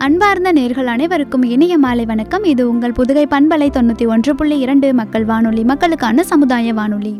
அன்பார்ந்த நேர்கள் அனைவருக்கும் இனிய மாலை வணக்கம் இது உங்கள் புதுகை பண்பலை தொண்ணூற்றி ஒன்று புள்ளி இரண்டு மக்கள் வானொலி மக்களுக்கான சமுதாய வானொலி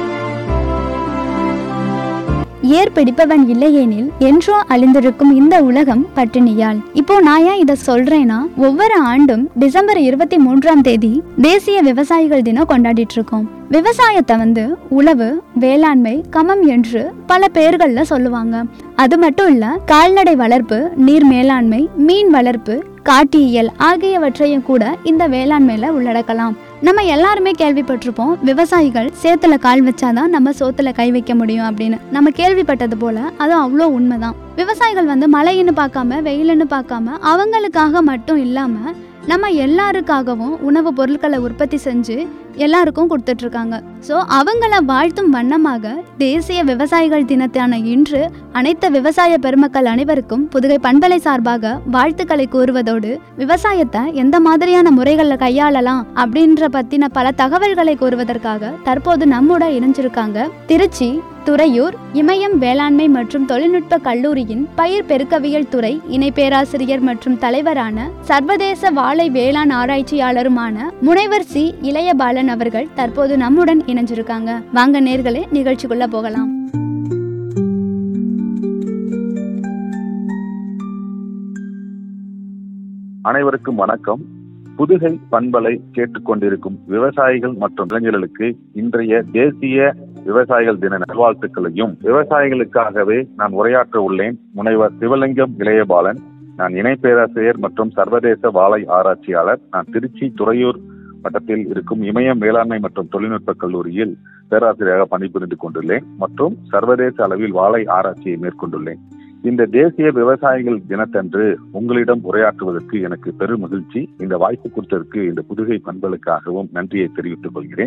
ஏர் பிடிப்பவன் இல்லையேனில் என்றோ அழிந்திருக்கும் இந்த உலகம் பட்டினியால் இப்போ நான் ஏன் இதை சொல்றேன்னா ஒவ்வொரு ஆண்டும் டிசம்பர் இருபத்தி மூன்றாம் தேதி தேசிய விவசாயிகள் தினம் கொண்டாடிட்டு இருக்கோம் விவசாயத்தை வந்து உழவு வேளாண்மை கமம் என்று பல பெயர்கள்ல சொல்லுவாங்க அது மட்டும் இல்ல கால்நடை வளர்ப்பு நீர் மேலாண்மை மீன் வளர்ப்பு காட்டியியல் ஆகியவற்றையும் கூட இந்த வேளாண்மையில உள்ளடக்கலாம் நம்ம எல்லாருமே கேள்விப்பட்டிருப்போம் விவசாயிகள் சேத்துல கால் வச்சாதான் நம்ம சோத்துல கை வைக்க முடியும் அப்படின்னு நம்ம கேள்விப்பட்டது போல அது அவ்வளோ உண்மைதான் விவசாயிகள் வந்து மழைன்னு பார்க்காம வெயிலுன்னு பார்க்காம அவங்களுக்காக மட்டும் இல்லாம நம்ம எல்லாருக்காகவும் உணவு பொருட்களை உற்பத்தி செஞ்சு எல்லாருக்கும் கொடுத்துட்டு இருக்காங்க ஸோ அவங்கள வாழ்த்தும் வண்ணமாக தேசிய விவசாயிகள் தினத்தான இன்று அனைத்து விவசாய பெருமக்கள் அனைவருக்கும் புதுகை பண்பலை சார்பாக வாழ்த்துக்களை கூறுவதோடு விவசாயத்தை எந்த மாதிரியான முறைகளில் கையாளலாம் அப்படின்ற பத்தின பல தகவல்களை கூறுவதற்காக தற்போது நம்மோட இணைஞ்சிருக்காங்க திருச்சி துறையூர் இமயம் வேளாண்மை மற்றும் தொழில்நுட்ப கல்லூரியின் பயிர் பெருக்கவியல் துறை இணை பேராசிரியர் மற்றும் தலைவரான சர்வதேச வாழை வேளாண் ஆராய்ச்சியாளருமான முனைவர் சி இளையபாலன் அவர்கள் தற்போது நம்முடன் இணைஞ்சிருக்காங்க வாங்க நேர்களே நிகழ்ச்சிக்குள்ள போகலாம் அனைவருக்கும் வணக்கம் புதுகை பண்பலை கேட்டுக்கொண்டிருக்கும் விவசாயிகள் மற்றும் இளைஞர்களுக்கு இன்றைய தேசிய விவசாயிகள் தின நல்வாழ்த்துக்களையும் விவசாயிகளுக்காகவே நான் உரையாற்ற உள்ளேன் முனைவர் சிவலிங்கம் இளையபாலன் நான் இணை பேராசிரியர் மற்றும் சர்வதேச வாழை ஆராய்ச்சியாளர் நான் திருச்சி துறையூர் வட்டத்தில் இருக்கும் இமயம் வேளாண்மை மற்றும் தொழில்நுட்ப கல்லூரியில் பேராசிரியராக பணிபுரிந்து கொண்டுள்ளேன் மற்றும் சர்வதேச அளவில் வாழை ஆராய்ச்சியை மேற்கொண்டுள்ளேன் இந்த தேசிய விவசாயிகள் தினத்தன்று உங்களிடம் உரையாற்றுவதற்கு எனக்கு பெரும் மகிழ்ச்சி இந்த வாய்ப்பு கொடுத்ததற்கு இந்த புதுகை பண்பலுக்காகவும் நன்றியை தெரிவித்துக் கொள்கிறேன்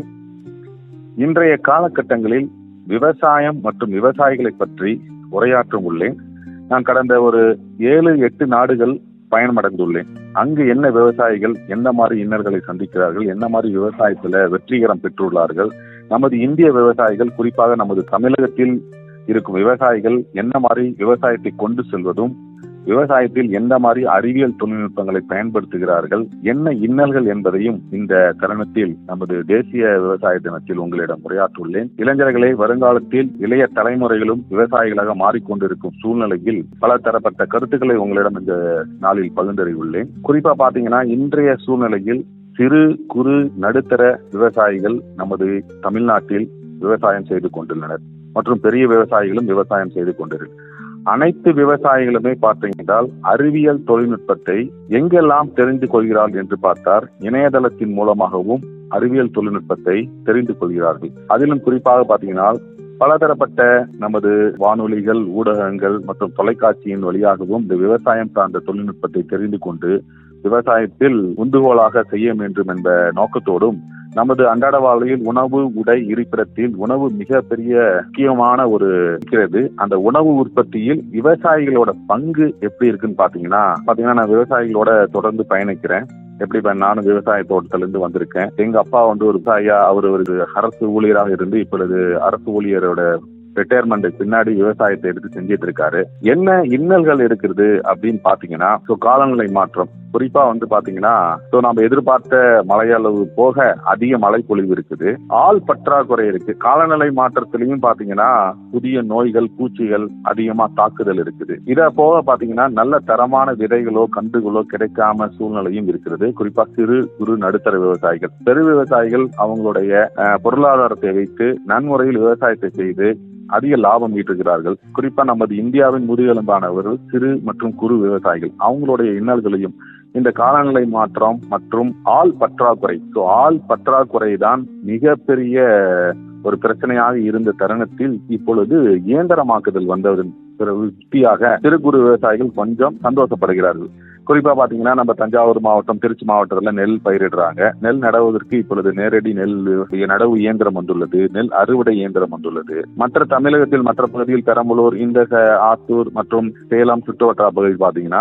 இன்றைய காலகட்டங்களில் விவசாயம் மற்றும் விவசாயிகளை பற்றி உரையாற்றும் உள்ளேன் நான் கடந்த ஒரு ஏழு எட்டு நாடுகள் பயணமடைந்துள்ளேன் அங்கு என்ன விவசாயிகள் என்ன மாதிரி இன்னல்களை சந்திக்கிறார்கள் என்ன மாதிரி விவசாயத்துல வெற்றிகரம் பெற்றுள்ளார்கள் நமது இந்திய விவசாயிகள் குறிப்பாக நமது தமிழகத்தில் இருக்கும் விவசாயிகள் என்ன மாதிரி விவசாயத்தை கொண்டு செல்வதும் விவசாயத்தில் எந்த மாதிரி அறிவியல் தொழில்நுட்பங்களை பயன்படுத்துகிறார்கள் என்ன இன்னல்கள் என்பதையும் இந்த தருணத்தில் நமது தேசிய விவசாய தினத்தில் உங்களிடம் உரையாற்றுள்ளேன் இளைஞர்களை வருங்காலத்தில் இளைய தலைமுறைகளும் விவசாயிகளாக மாறிக்கொண்டிருக்கும் சூழ்நிலையில் பல தரப்பட்ட கருத்துக்களை உங்களிடம் இந்த நாளில் பகிர்ந்தறிவுள்ளேன் குறிப்பா பாத்தீங்கன்னா இன்றைய சூழ்நிலையில் சிறு குறு நடுத்தர விவசாயிகள் நமது தமிழ்நாட்டில் விவசாயம் செய்து கொண்டுள்ளனர் மற்றும் பெரிய விவசாயிகளும் விவசாயம் செய்து கொண்டிருக்கிறார் அனைத்து விவசாயிகளுமே பார்த்தீங்கன்றால் அறிவியல் தொழில்நுட்பத்தை எங்கெல்லாம் தெரிந்து கொள்கிறார் என்று பார்த்தார் இணையதளத்தின் மூலமாகவும் அறிவியல் தொழில்நுட்பத்தை தெரிந்து கொள்கிறார்கள் அதிலும் குறிப்பாக பார்த்தீங்கன்னா பலதரப்பட்ட நமது வானொலிகள் ஊடகங்கள் மற்றும் தொலைக்காட்சியின் வழியாகவும் இந்த விவசாயம் சார்ந்த தொழில்நுட்பத்தை தெரிந்து கொண்டு விவசாயத்தில் உந்துகோலாக செய்ய வேண்டும் என்ற நோக்கத்தோடும் நமது அன்றாட வாழ்வில் உணவு உடை இருப்பிடத்தில் உணவு மிக பெரிய முக்கியமான ஒரு இருக்கிறது அந்த உணவு உற்பத்தியில் விவசாயிகளோட பங்கு எப்படி இருக்குன்னு பாத்தீங்கன்னா பாத்தீங்கன்னா நான் விவசாயிகளோட தொடர்ந்து பயணிக்கிறேன் எப்படி நானும் விவசாய தோட்டத்துல இருந்து வந்திருக்கேன் எங்க அப்பா வந்து ஒரு விவசாயியா அவர் ஒரு அரசு ஊழியராக இருந்து இப்பொழுது அரசு ஊழியரோட ரிட்டையர்மெண்ட் பின்னாடி விவசாயத்தை எடுத்து செஞ்சிட்டு இருக்காரு என்ன இன்னல்கள் இருக்கிறது அப்படின்னு பாத்தீங்கன்னா ஸோ காலநிலை மாற்றம் குறிப்பா வந்து பாத்தீங்கன்னா ஸோ நம்ம எதிர்பார்த்த மழையளவு போக அதிக மழை பொழிவு இருக்குது ஆள் பற்றாக்குறை இருக்கு காலநிலை மாற்றத்திலையும் பாத்தீங்கன்னா புதிய நோய்கள் பூச்சிகள் அதிகமா தாக்குதல் இருக்குது இத போக பாத்தீங்கன்னா நல்ல தரமான விதைகளோ கன்றுகளோ கிடைக்காம சூழ்நிலையும் இருக்கிறது குறிப்பா சிறு குறு நடுத்தர விவசாயிகள் பெரு விவசாயிகள் அவங்களுடைய பொருளாதாரத்தை வைத்து நன்முறையில் விவசாயத்தை செய்து அதிக லாபம் ஈட்டுகிறார்கள் குறிப்பா நமது இந்தியாவின் முதுகெலும்பானவர்கள் சிறு மற்றும் குறு விவசாயிகள் அவங்களுடைய இன்னல்களையும் இந்த காலநிலை மாற்றம் மற்றும் ஆள் பற்றாக்குறை ஸோ ஆள் பற்றாக்குறை தான் மிகப்பெரிய ஒரு பிரச்சனையாக இருந்த தருணத்தில் இப்பொழுது இயந்திரமாக்குதல் வந்ததன் யுக்தியாக சிறு குறு விவசாயிகள் கொஞ்சம் சந்தோஷப்படுகிறார்கள் குறிப்பா பாத்தீங்கன்னா நம்ம தஞ்சாவூர் மாவட்டம் திருச்சி மாவட்டத்துல நெல் பயிரிடுறாங்க நெல் நடவுவதற்கு இப்பொழுது நேரடி நெல் நடவு இயந்திரம் வந்துள்ளது நெல் அறுவடை இயந்திரம் வந்துள்ளது மற்ற தமிழகத்தில் மற்ற பகுதியில் பெரம்பலூர் இந்த ஆத்தூர் மற்றும் சேலம் சுற்றுவட்டார பகுதியில் பாத்தீங்கன்னா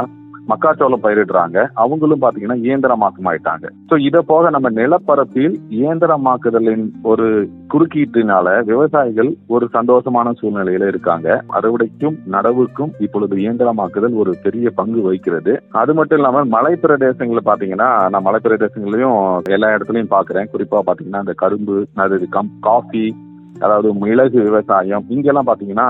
மக்காச்சோளம் பயிரிடுறாங்க அவங்களும் பாத்தீங்கன்னா இயந்திரமாக்கமாயிட்டாங்க ஸோ இதை போக நம்ம நிலப்பரப்பில் இயந்திரமாக்குதலின் ஒரு குறுக்கீட்டினால விவசாயிகள் ஒரு சந்தோஷமான சூழ்நிலையில இருக்காங்க அறுவடைக்கும் நடவுக்கும் இப்பொழுது இயந்திரமாக்குதல் ஒரு பெரிய பங்கு வகிக்கிறது அது மட்டும் இல்லாம மலை பிரதேசங்கள்ல பாத்தீங்கன்னா நான் மலை பிரதேசங்களையும் எல்லா இடத்துலயும் பாக்குறேன் குறிப்பா பாத்தீங்கன்னா இந்த கரும்பு அது கம் காஃபி அதாவது மிளகு விவசாயம் இங்கெல்லாம் பாத்தீங்கன்னா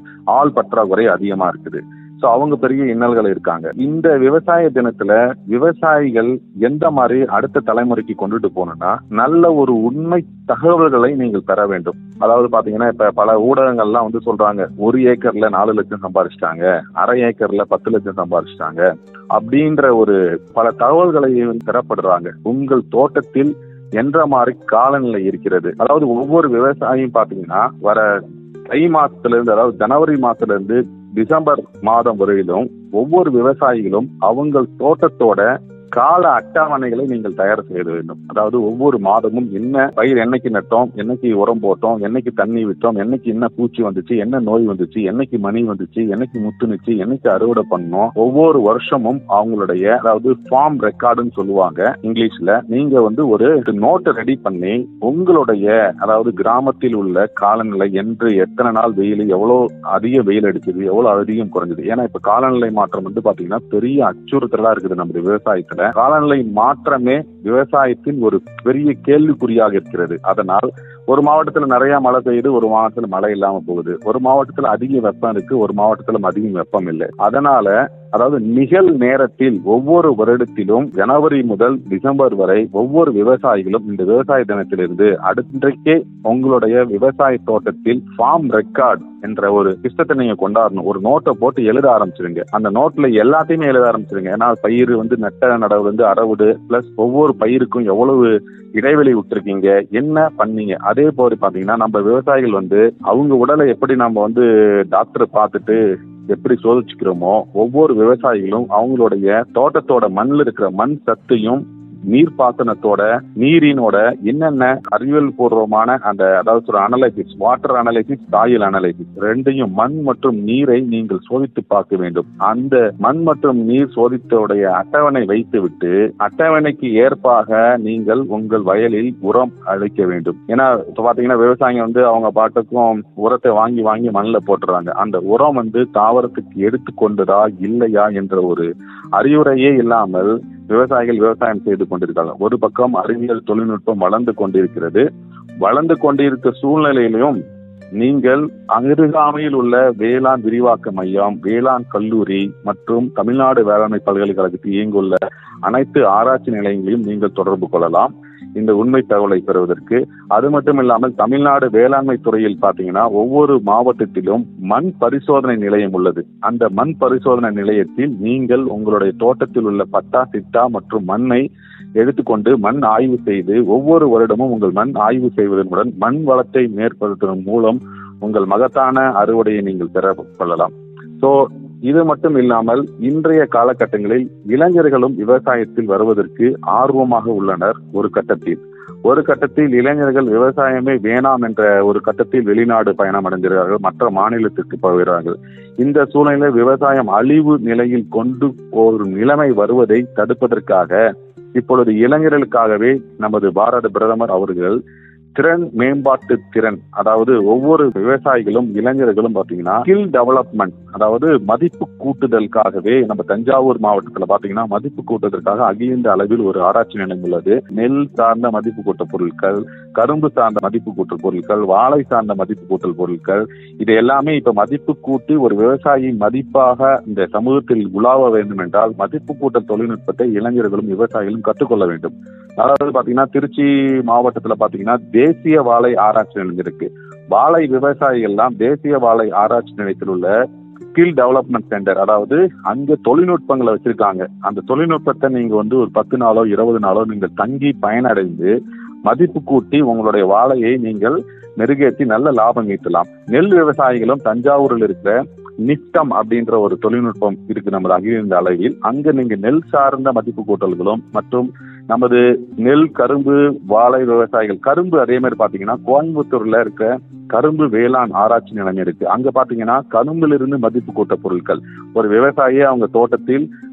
ஆள் பற்றாக்குறை அதிகமா இருக்குது ஸோ அவங்க பெரிய இன்னல்கள் இருக்காங்க இந்த விவசாய தினத்துல விவசாயிகள் எந்த மாதிரி அடுத்த தலைமுறைக்கு கொண்டுட்டு போகணும்னா நல்ல ஒரு உண்மை தகவல்களை நீங்கள் பெற வேண்டும் அதாவது பாத்தீங்கன்னா இப்ப பல ஊடகங்கள்லாம் வந்து சொல்றாங்க ஒரு ஏக்கர்ல நாலு லட்சம் சம்பாரிச்சிட்டாங்க அரை ஏக்கர்ல பத்து லட்சம் சம்பாரிச்சிட்டாங்க அப்படின்ற ஒரு பல தகவல்களை பெறப்படுறாங்க உங்கள் தோட்டத்தில் என்ற மாதிரி காலநிலை இருக்கிறது அதாவது ஒவ்வொரு விவசாயியும் பாத்தீங்கன்னா வர தை மாசத்துல இருந்து அதாவது ஜனவரி மாசத்துல இருந்து டிசம்பர் மாதம் வரையிலும் ஒவ்வொரு விவசாயிகளும் அவங்க தோட்டத்தோட கால அட்டவணைகளை நீங்கள் தயார் செய்ய வேண்டும் அதாவது ஒவ்வொரு மாதமும் என்ன பயிர் என்னைக்கு நட்டோம் என்னைக்கு உரம் போட்டோம் என்னைக்கு தண்ணி விட்டோம் என்னைக்கு என்ன பூச்சி வந்துச்சு என்ன நோய் வந்துச்சு என்னைக்கு மணி வந்துச்சு என்னைக்கு முத்துனுச்சு என்னைக்கு அறுவடை பண்ணோம் ஒவ்வொரு வருஷமும் அவங்களுடைய அதாவது ஃபார்ம் ரெக்கார்டுன்னு சொல்லுவாங்க இங்கிலீஷ்ல நீங்க வந்து ஒரு நோட்டை ரெடி பண்ணி உங்களுடைய அதாவது கிராமத்தில் உள்ள காலநிலை என்று எத்தனை நாள் வெயில் எவ்வளவு அதிக வெயில் அடிச்சது எவ்வளவு அதிகம் குறைஞ்சது ஏன்னா இப்ப காலநிலை மாற்றம் வந்து பாத்தீங்கன்னா பெரிய அச்சுறுத்தலா இருக்குது நம்ம விவசாயத்துல காலநிலை மாற்றமே விவசாயத்தின் ஒரு பெரிய கேள்விக்குறியாக இருக்கிறது அதனால் ஒரு மாவட்டத்துல நிறைய மழை பெய்யுது ஒரு மாவட்டத்துல மழை இல்லாம போகுது ஒரு மாவட்டத்துல அதிக வெப்பம் இருக்கு ஒரு மாவட்டத்துல அதிகம் வெப்பம் இல்லை அதனால அதாவது நிகழ் நேரத்தில் ஒவ்வொரு வருடத்திலும் ஜனவரி முதல் டிசம்பர் வரை ஒவ்வொரு விவசாயிகளும் இந்த விவசாய தினத்திலிருந்து அடுத்தே உங்களுடைய விவசாய தோட்டத்தில் ஃபார்ம் ரெக்கார்ட் என்ற ஒரு சிஸ்டத்தை நீங்க கொண்டாடணும் ஒரு நோட்டை போட்டு எழுத ஆரம்பிச்சிருங்க அந்த நோட்ல எல்லாத்தையுமே எழுத ஆரம்பிச்சிருங்க ஏன்னா பயிர் வந்து நட்ட நடவு வந்து அறவுடு பிளஸ் ஒவ்வொரு பயிருக்கும் எவ்வளவு இடைவெளி விட்டுருக்கீங்க என்ன பண்ணீங்க அதே போல பாத்தீங்கன்னா நம்ம விவசாயிகள் வந்து அவங்க உடலை எப்படி நம்ம வந்து டாக்டரை பார்த்துட்டு எப்படி சோதிச்சுக்கிறோமோ ஒவ்வொரு விவசாயிகளும் அவங்களுடைய தோட்டத்தோட மண்ணில் இருக்கிற மண் சத்தையும் நீர்ப்பாசனத்தோட நீரினோட என்னென்ன அறிவியல் பூர்வமான அந்த அதாவது ஒரு analysis water analysis soil analysis ரெண்டையும் மண் மற்றும் நீரை நீங்கள் சோதித்து பார்க்க வேண்டும் அந்த மண் மற்றும் நீர் சோதித்தோடைய அட்டவணை வைத்துவிட்டு அட்டவணைக்கு ஏற்பாக நீங்கள் உங்கள் வயலில் உரம் அளிக்க வேண்டும் ஏன்னா இப்ப பாத்தீங்கன்னா விவசாயிங்க வந்து அவங்க பாட்டுக்கும் உரத்தை வாங்கி வாங்கி மண்ணில் போட்டுறாங்க அந்த உரம் வந்து தாவரத்துக்கு எடுத்துக்கொண்டதா இல்லையா என்ற ஒரு அறிவுரையே இல்லாமல் விவசாயிகள் விவசாயம் செய்து கொண்டிருக்காங்க ஒரு பக்கம் அறிவியல் தொழில்நுட்பம் வளர்ந்து கொண்டிருக்கிறது வளர்ந்து கொண்டிருக்க சூழ்நிலையிலும் நீங்கள் அருகாமையில் உள்ள வேளாண் விரிவாக்க மையம் வேளாண் கல்லூரி மற்றும் தமிழ்நாடு வேளாண்மை பல்கலைக்கழகத்தில் இயங்குள்ள அனைத்து ஆராய்ச்சி நிலையங்களையும் நீங்கள் தொடர்பு கொள்ளலாம் இந்த உண்மை தகவலை பெறுவதற்கு அது மட்டும் இல்லாமல் தமிழ்நாடு வேளாண்மை துறையில் பாத்தீங்கன்னா ஒவ்வொரு மாவட்டத்திலும் மண் பரிசோதனை நிலையம் உள்ளது அந்த மண் பரிசோதனை நிலையத்தில் நீங்கள் உங்களுடைய தோட்டத்தில் உள்ள பட்டா சிட்டா மற்றும் மண்ணை எடுத்துக்கொண்டு மண் ஆய்வு செய்து ஒவ்வொரு வருடமும் உங்கள் மண் ஆய்வு செய்வதனுடன் மண் வளத்தை மேற்படுத்துவதன் மூலம் உங்கள் மகத்தான அறுவடையை நீங்கள் பெற கொள்ளலாம் ஸோ இது மட்டும் இல்லாமல் இன்றைய காலகட்டங்களில் இளைஞர்களும் விவசாயத்தில் வருவதற்கு ஆர்வமாக உள்ளனர் ஒரு கட்டத்தில் ஒரு கட்டத்தில் இளைஞர்கள் விவசாயமே வேணாம் என்ற ஒரு கட்டத்தில் வெளிநாடு பயணம் அடைஞ்சிருக்கிறார்கள் மற்ற மாநிலத்திற்கு போகிறார்கள் இந்த சூழ்நிலை விவசாயம் அழிவு நிலையில் கொண்டு போகும் நிலைமை வருவதை தடுப்பதற்காக இப்பொழுது இளைஞர்களுக்காகவே நமது பாரத பிரதமர் அவர்கள் திறன் மேம்பாட்டு திறன் அதாவது ஒவ்வொரு விவசாயிகளும் இளைஞர்களும் பாத்தீங்கன்னா ஸ்கில் டெவலப்மெண்ட் அதாவது மதிப்பு கூட்டுதலுக்காகவே நம்ம தஞ்சாவூர் மாவட்டத்துல பாத்தீங்கன்னா மதிப்பு கூட்டுதற்காக அகில இந்திய அளவில் ஒரு ஆராய்ச்சி நிலையம் உள்ளது நெல் சார்ந்த மதிப்பு கூட்ட பொருட்கள் கரும்பு சார்ந்த மதிப்பு கூட்டல் பொருட்கள் வாழை சார்ந்த மதிப்பு கூட்டல் பொருட்கள் இது எல்லாமே இப்ப மதிப்பு கூட்டி ஒரு விவசாயி மதிப்பாக இந்த சமூகத்தில் உலாவ வேண்டும் என்றால் மதிப்பு கூட்டல் தொழில்நுட்பத்தை இளைஞர்களும் விவசாயிகளும் கற்றுக்கொள்ள வேண்டும் அதாவது பாத்தீங்கன்னா திருச்சி மாவட்டத்துல பாத்தீங்கன்னா தேசிய வாழை ஆராய்ச்சி நிலையம் இருக்கு வாழை விவசாயிகள்லாம் தேசிய வாழை ஆராய்ச்சி நிலையத்தில் உள்ள ஸ்கில் டெவலப்மெண்ட் சென்டர் அதாவது அங்க தொழில்நுட்பங்களை வச்சிருக்காங்க அந்த தொழில்நுட்பத்தை நீங்க வந்து ஒரு பத்து நாளோ இருபது நாளோ நீங்கள் தங்கி பயனடைந்து மதிப்பு கூட்டி உங்களுடைய வாழையை நீங்கள் மெருகேற்றி நல்ல லாபம் ஈட்டலாம் நெல் விவசாயிகளும் தஞ்சாவூரில் இருக்கிற நிப்டம் அப்படின்ற ஒரு தொழில்நுட்பம் இருக்கு நமது அகில இந்த அளவில் அங்க நீங்க நெல் சார்ந்த மதிப்பு கூட்டல்களும் மற்றும் நமது நெல் கரும்பு வாழை விவசாயிகள் கரும்பு அதே மாதிரி பாத்தீங்கன்னா கோயம்புத்தூர்ல இருக்க கரும்பு வேளாண் ஆராய்ச்சி நிலையம் இருக்கு அங்க பாத்தீங்கன்னா கரும்பிலிருந்து மதிப்பு கூட்ட பொருட்கள் ஒரு விவசாயி அவங்க தோட்டத்தில்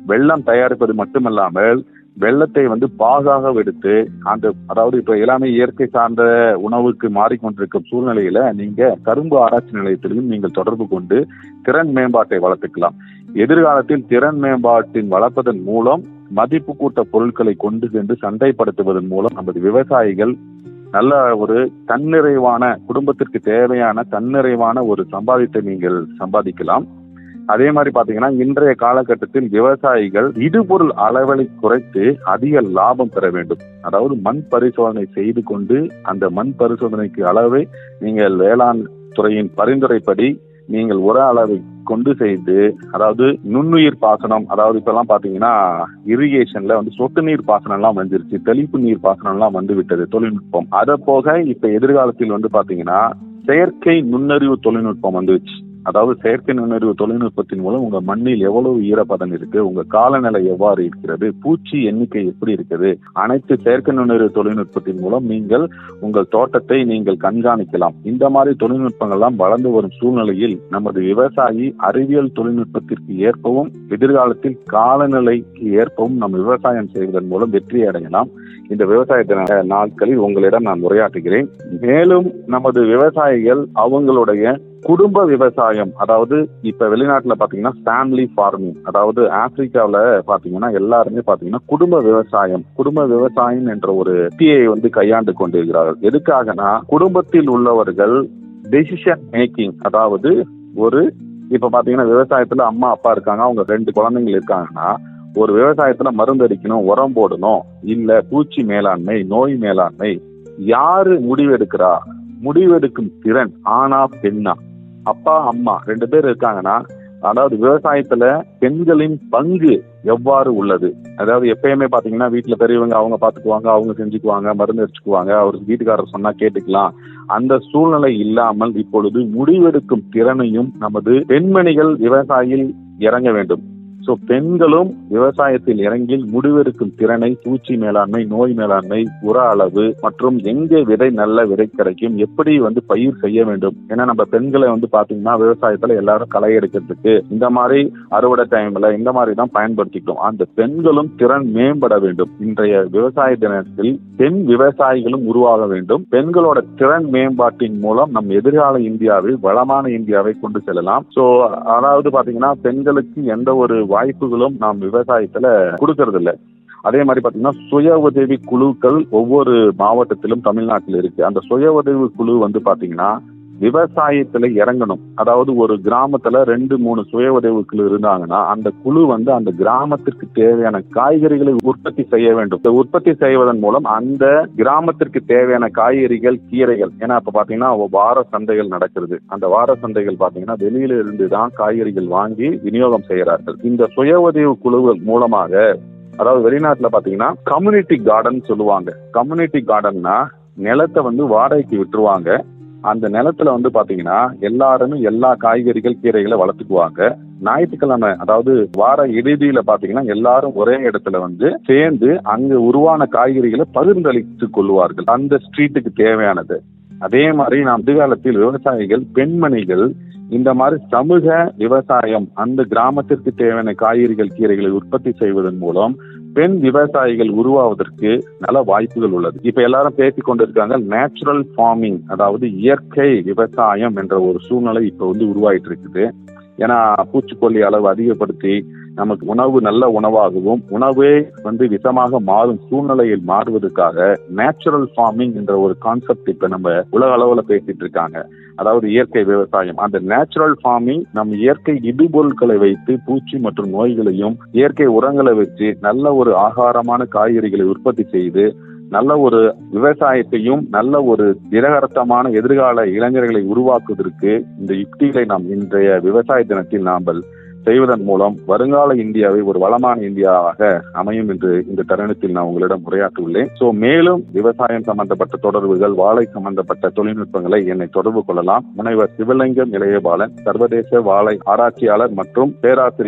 வெள்ளம் தயாரிப்பது மட்டுமல்லாமல் வெள்ளத்தை வந்து பாகாக எடுத்து அந்த அதாவது இப்ப எல்லாமே இயற்கை சார்ந்த உணவுக்கு மாறிக்கொண்டிருக்கும் சூழ்நிலையில நீங்க கரும்பு ஆராய்ச்சி நிலையத்திலையும் நீங்கள் தொடர்பு கொண்டு திறன் மேம்பாட்டை வளர்த்துக்கலாம் எதிர்காலத்தில் திறன் மேம்பாட்டின் வளர்ப்பதன் மூலம் மதிப்பு கூட்ட பொருட்களை கொண்டு சென்று சந்தைப்படுத்துவதன் மூலம் நமது விவசாயிகள் நல்ல ஒரு தன்னிறைவான குடும்பத்திற்கு தேவையான தன்னிறைவான ஒரு சம்பாதித்தை நீங்கள் சம்பாதிக்கலாம் அதே மாதிரி பாத்தீங்கன்னா இன்றைய காலகட்டத்தில் விவசாயிகள் இடுபொருள் அளவை குறைத்து அதிக லாபம் பெற வேண்டும் அதாவது மண் பரிசோதனை செய்து கொண்டு அந்த மண் பரிசோதனைக்கு அளவை நீங்கள் வேளாண் துறையின் பரிந்துரைப்படி நீங்கள் உர அளவை கொண்டு செய்து அதாவது நுண்ணுயிர் பாசனம் அதாவது இப்ப எல்லாம் பாத்தீங்கன்னா இரிகேஷன்ல வந்து சொட்டு நீர் பாசனம் எல்லாம் வந்துருச்சு தெளிப்பு நீர் பாசனம் எல்லாம் வந்து விட்டது தொழில்நுட்பம் அதை போக இப்ப எதிர்காலத்தில் வந்து பாத்தீங்கன்னா செயற்கை நுண்ணறிவு தொழில்நுட்பம் வந்துச்சு அதாவது செயற்கை நுண்ணறிவு தொழில்நுட்பத்தின் மூலம் உங்க மண்ணில் எவ்வளவு ஈரப்பதம் இருக்கு உங்க காலநிலை எவ்வாறு இருக்கிறது பூச்சி எண்ணிக்கை எப்படி இருக்குது அனைத்து செயற்கை நுண்ணறிவு தொழில்நுட்பத்தின் மூலம் நீங்கள் உங்கள் தோட்டத்தை நீங்கள் கண்காணிக்கலாம் இந்த மாதிரி தொழில்நுட்பங்கள்லாம் வளர்ந்து வரும் சூழ்நிலையில் நமது விவசாயி அறிவியல் தொழில்நுட்பத்திற்கு ஏற்பவும் எதிர்காலத்தில் காலநிலைக்கு ஏற்பவும் நம்ம விவசாயம் செய்வதன் மூலம் வெற்றி அடையலாம் இந்த விவசாய தின நாட்களில் உங்களிடம் நான் உரையாற்றுகிறேன் மேலும் நமது விவசாயிகள் அவங்களுடைய குடும்ப விவசாயம் அதாவது இப்ப வெளிநாட்டுல பாத்தீங்கன்னா ஃபேமிலி ஃபார்மிங் அதாவது ஆப்பிரிக்காவில பாத்தீங்கன்னா எல்லாருமே பாத்தீங்கன்னா குடும்ப விவசாயம் குடும்ப விவசாயம் என்ற ஒரு யுக்தியை வந்து கையாண்டு கொண்டிருக்கிறார்கள் எதுக்காகனா குடும்பத்தில் உள்ளவர்கள் டெசிஷன் மேக்கிங் அதாவது ஒரு இப்ப பாத்தீங்கன்னா விவசாயத்துல அம்மா அப்பா இருக்காங்க அவங்க ரெண்டு குழந்தைங்க இருக்காங்கன்னா ஒரு விவசாயத்துல மருந்து அடிக்கணும் உரம் போடணும் இல்ல பூச்சி மேலாண்மை நோய் மேலாண்மை யாரு முடிவெடுக்கிறா முடிவெடுக்கும் திறன் ஆனா பெண்ணா அப்பா அம்மா ரெண்டு பேர் இருக்காங்கன்னா அதாவது விவசாயத்துல பெண்களின் பங்கு எவ்வாறு உள்ளது அதாவது எப்பயுமே பாத்தீங்கன்னா வீட்டுல பெரியவங்க அவங்க பாத்துக்குவாங்க அவங்க செஞ்சுக்குவாங்க மருந்து அடிச்சுக்குவாங்க அவர் வீட்டுக்காரர் சொன்னா கேட்டுக்கலாம் அந்த சூழ்நிலை இல்லாமல் இப்பொழுது முடிவெடுக்கும் திறனையும் நமது பெண்மணிகள் விவசாயியில் இறங்க வேண்டும் சோ பெண்களும் விவசாயத்தில் இறங்கி முடிவெடுக்கும் திறனை பூச்சி மேலாண்மை நோய் மேலாண்மை உர அளவு மற்றும் எங்க விதை நல்ல விதை கிடைக்கும் எப்படி வந்து பயிர் செய்ய வேண்டும் ஏன்னா நம்ம பெண்களை வந்து பாத்தீங்கன்னா விவசாயத்துல எல்லாரும் களை எடுக்கிறதுக்கு இந்த மாதிரி அறுவடை டைம்ல இந்த மாதிரி தான் பயன்படுத்திக்கிறோம் அந்த பெண்களும் திறன் மேம்பட வேண்டும் இன்றைய விவசாய தினத்தில் பெண் விவசாயிகளும் உருவாக வேண்டும் பெண்களோட திறன் மேம்பாட்டின் மூலம் நம் எதிர்கால இந்தியாவில் வளமான இந்தியாவை கொண்டு செல்லலாம் சோ அதாவது பாத்தீங்கன்னா பெண்களுக்கு எந்த ஒரு வாய்ப்புகளும் நாம் விவசாயத்துல கொடுக்கறது இல்ல அதே மாதிரி பாத்தீங்கன்னா சுய உதவி குழுக்கள் ஒவ்வொரு மாவட்டத்திலும் தமிழ்நாட்டில் இருக்கு அந்த சுய உதவி குழு வந்து பாத்தீங்கன்னா விவசாயத்துல இறங்கணும் அதாவது ஒரு கிராமத்துல ரெண்டு மூணு சுய உதவி குழு இருந்தாங்கன்னா அந்த குழு வந்து அந்த கிராமத்திற்கு தேவையான காய்கறிகளை உற்பத்தி செய்ய வேண்டும் இந்த உற்பத்தி செய்வதன் மூலம் அந்த கிராமத்திற்கு தேவையான காய்கறிகள் கீரைகள் ஏன்னா இப்ப பாத்தீங்கன்னா வார சந்தைகள் நடக்கிறது அந்த வார சந்தைகள் பாத்தீங்கன்னா வெளியில இருந்து தான் காய்கறிகள் வாங்கி விநியோகம் செய்கிறார்கள் இந்த சுய உதவி குழுக்கள் மூலமாக அதாவது வெளிநாட்டுல பாத்தீங்கன்னா கம்யூனிட்டி கார்டன் சொல்லுவாங்க கம்யூனிட்டி கார்டன்னா நிலத்தை வந்து வாடகைக்கு விட்டுருவாங்க அந்த நிலத்துல வந்து பாத்தீங்கன்னா எல்லாருமே எல்லா காய்கறிகள் கீரைகளை வளர்த்துக்குவாங்க ஞாயிற்றுக்கிழமை அதாவது வார இறுதியில பாத்தீங்கன்னா எல்லாரும் ஒரே இடத்துல வந்து சேர்ந்து அங்க உருவான காய்கறிகளை பகிர்ந்தளித்துக் கொள்வார்கள் அந்த ஸ்ட்ரீட்டுக்கு தேவையானது அதே மாதிரி நாம் எதிர்காலத்தில் விவசாயிகள் பெண்மணிகள் இந்த மாதிரி சமூக விவசாயம் அந்த கிராமத்திற்கு தேவையான காய்கறிகள் கீரைகளை உற்பத்தி செய்வதன் மூலம் பெண் விவசாயிகள் உருவாவதற்கு நல்ல வாய்ப்புகள் உள்ளது இப்ப எல்லாரும் பேசிக் கொண்டிருக்காங்க நேச்சுரல் ஃபார்மிங் அதாவது இயற்கை விவசாயம் என்ற ஒரு சூழ்நிலை இப்ப வந்து உருவாயிட்டு இருக்குது ஏன்னா பூச்சிக்கொல்லி அளவு அதிகப்படுத்தி நமக்கு உணவு நல்ல உணவாகவும் உணவே வந்து விஷமாக மாறும் சூழ்நிலையில் மாறுவதற்காக நேச்சுரல் ஃபார்மிங் என்ற ஒரு கான்செப்ட் இப்ப நம்ம உலக அளவுல பேசிட்டு இருக்காங்க அதாவது இயற்கை விவசாயம் அந்த நேச்சுரல் ஃபார்மிங் நம் இயற்கை இடுபொருட்களை வைத்து பூச்சி மற்றும் நோய்களையும் இயற்கை உரங்களை வச்சு நல்ல ஒரு ஆகாரமான காய்கறிகளை உற்பத்தி செய்து நல்ல ஒரு விவசாயத்தையும் நல்ல ஒரு திரகரத்தமான எதிர்கால இளைஞர்களை உருவாக்குவதற்கு இந்த யுக்திகளை நாம் இன்றைய விவசாய தினத்தில் நாம் செய்வதன் மூலம் வருங்கால இந்தியாவை ஒரு வளமான இந்தியாவாக அமையும் என்று இந்த தருணத்தில் நான் உங்களிடம் உரையாற்றியுள்ளேன் சோ மேலும் விவசாயம் சம்பந்தப்பட்ட தொடர்புகள் வாழை சம்பந்தப்பட்ட தொழில்நுட்பங்களை என்னை தொடர்பு கொள்ளலாம் முனைவர் சிவலிங்கம் இளையபாலன் சர்வதேச வாழை ஆராய்ச்சியாளர் மற்றும் பேராசிரியர்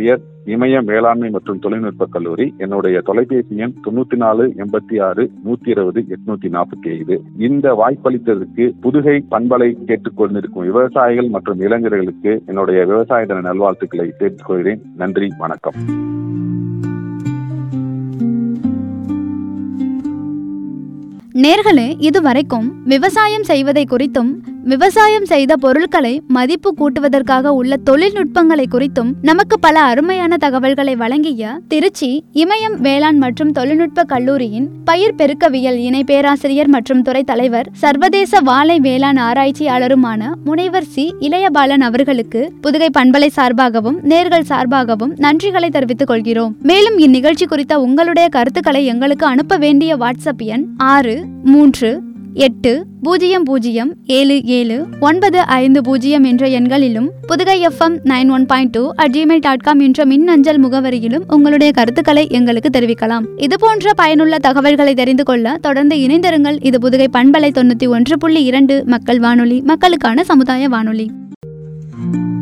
இமய மேலாண்மை மற்றும் தொழில்நுட்ப கல்லூரி என்னுடைய தொலைபேசி எண் தொண்ணூத்தி நாலு எண்பத்தி ஆறு நூத்தி இருபது எட்நூத்தி நாற்பத்தி ஐந்து இந்த வாய்ப்பளித்ததற்கு புதுகை பண்பலை கேட்டுக்கொண்டிருக்கும் விவசாயிகள் மற்றும் இளைஞர்களுக்கு என்னுடைய விவசாய தின நல்வாழ்த்துக்களை தெரிவித்துக் கொள்கிறேன் நன்றி வணக்கம் நேர்களே இதுவரைக்கும் விவசாயம் செய்வதை குறித்தும் விவசாயம் செய்த பொருட்களை மதிப்பு கூட்டுவதற்காக உள்ள தொழில்நுட்பங்களை குறித்தும் நமக்கு பல அருமையான தகவல்களை வழங்கிய திருச்சி இமயம் வேளாண் மற்றும் தொழில்நுட்ப கல்லூரியின் பயிர் பெருக்கவியல் இணை பேராசிரியர் மற்றும் துறை தலைவர் சர்வதேச வாழை வேளாண் ஆராய்ச்சியாளருமான முனைவர் சி இளையபாலன் அவர்களுக்கு புதுகை பண்பலை சார்பாகவும் நேர்கள் சார்பாகவும் நன்றிகளை தெரிவித்துக் கொள்கிறோம் மேலும் இந்நிகழ்ச்சி குறித்த உங்களுடைய கருத்துக்களை எங்களுக்கு அனுப்ப வேண்டிய வாட்ஸ்அப் எண் ஆறு மூன்று எட்டு பூஜ்ஜியம் பூஜ்ஜியம் ஏழு ஏழு ஒன்பது ஐந்து பூஜ்ஜியம் என்ற எண்களிலும் Pudugai FM nine one point two at Gmail dot com என்ற மின்னஞ்சல் முகவரியிலும் உங்களுடைய கருத்துக்களை எங்களுக்கு தெரிவிக்கலாம் இது போன்ற பயனுள்ள தகவல்களை தெரிந்து கொள்ள தொடர்ந்து இணைந்திருங்கள் இது புதுகை பண்பலை தொண்ணூற்றி ஒன்று புள்ளி இரண்டு மக்கள் வானொலி மக்களுக்கான சமுதாய வானொலி